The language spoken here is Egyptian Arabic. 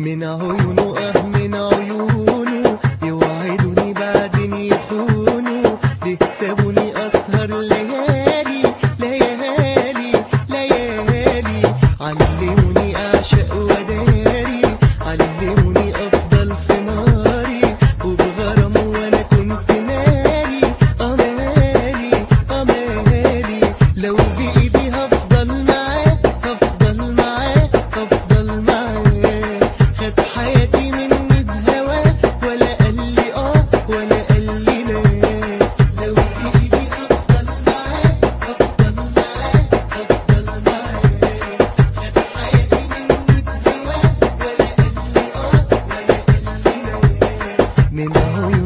من عيونه اه من عيونه يوعدوني بعدين يخونوا يكسبوني اسهر ليالي ليالي ليالي علموني اعشق وداري علموني افضل في ناري وبغرام وانا كنت مالي امالي امالي لو بايدي هفضل معاه هفضل معاه هفضل معاه خد حياتي مني بهواه ولا قال لي اه ولا قال لي لا لو بايدي هفضل معاه هفضل معاه هفضل معاه خد حياتي مني بهواه ولا قال لي اه ولا قال لي لا من عيون